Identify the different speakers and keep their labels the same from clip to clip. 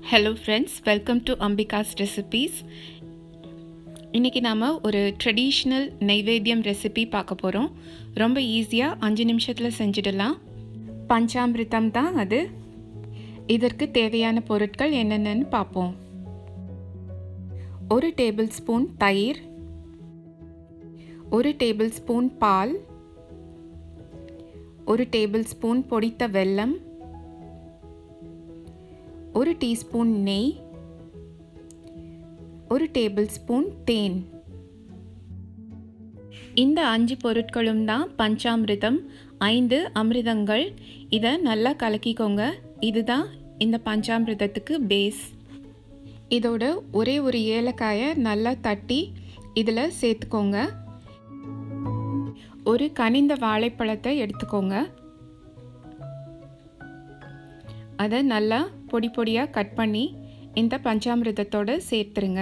Speaker 1: hello friends welcome to Ambika's recipes இன்றைக்கி நாம் ஒரு ட்ரெடிஷ்னல் நைவேத்தியம் ரெசிபி பார்க்க போகிறோம் ரொம்ப ஈஸியாக அஞ்சு நிமிஷத்தில் செஞ்சிடலாம் பஞ்சாமிர்தம் தான் அது இதற்கு தேவையான பொருட்கள் என்னென்னு பார்ப்போம் ஒரு டேபிள் ஸ்பூன் தயிர் ஒரு டேபிள் ஸ்பூன் பால் ஒரு டேபிள் ஸ்பூன் பொடித்த வெல்லம் ஒரு டீஸ்பூன் நெய் ஒரு டேபிள் ஸ்பூன் தேன் இந்த அஞ்சு பொருட்களும் தான் பஞ்சாமிர்தம் ஐந்து அமிர்தங்கள் இதை நல்லா கலக்கிக்கோங்க இதுதான் இந்த பஞ்சாமிர்தத்துக்கு பேஸ் இதோட ஒரே ஒரு ஏலக்காயை நல்லா தட்டி இதில் சேர்த்துக்கோங்க ஒரு கனிந்த வாழைப்பழத்தை எடுத்துக்கோங்க அதை நல்லா பொடி பொடியாக கட் பண்ணி இந்த பஞ்சாமிர்தத்தோடு சேர்த்துருங்க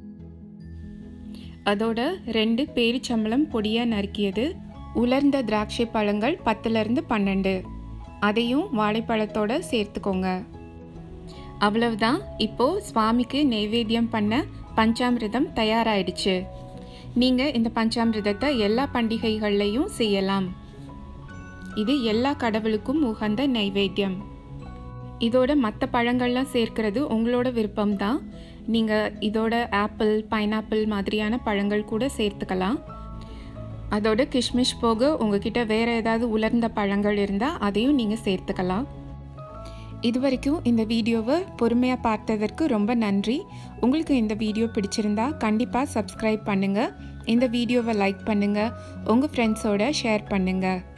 Speaker 1: அதோட ரெண்டு பேரிச்சம்பளம் பொடியாக நறுக்கியது உலர்ந்த திராட்சை பழங்கள் பத்துலேருந்து பன்னெண்டு அதையும் வாழைப்பழத்தோடு சேர்த்துக்கோங்க அவ்வளவுதான் இப்போது சுவாமிக்கு நெய்வேத்தியம் பண்ண பஞ்சாமிர்தம் தயாராகிடுச்சு நீங்கள் இந்த பஞ்சாமிர்தத்தை எல்லா பண்டிகைகள்லையும் செய்யலாம் இது எல்லா கடவுளுக்கும் உகந்த நைவேத்தியம் இதோட மற்ற பழங்கள்லாம் சேர்க்கிறது உங்களோட விருப்பம்தான் நீங்கள் இதோட ஆப்பிள் பைனாப்பிள் மாதிரியான பழங்கள் கூட சேர்த்துக்கலாம் அதோட கிஷ்மிஷ் போக உங்ககிட்ட வேறு ஏதாவது உலர்ந்த பழங்கள் இருந்தால் அதையும் நீங்கள் சேர்த்துக்கலாம் இது வரைக்கும் இந்த வீடியோவை பொறுமையாக பார்த்ததற்கு ரொம்ப நன்றி உங்களுக்கு இந்த வீடியோ பிடிச்சிருந்தா கண்டிப்பாக சப்ஸ்கிரைப் பண்ணுங்கள் இந்த வீடியோவை லைக் பண்ணுங்கள் உங்கள் ஃப்ரெண்ட்ஸோட ஷேர் பண்ணுங்கள்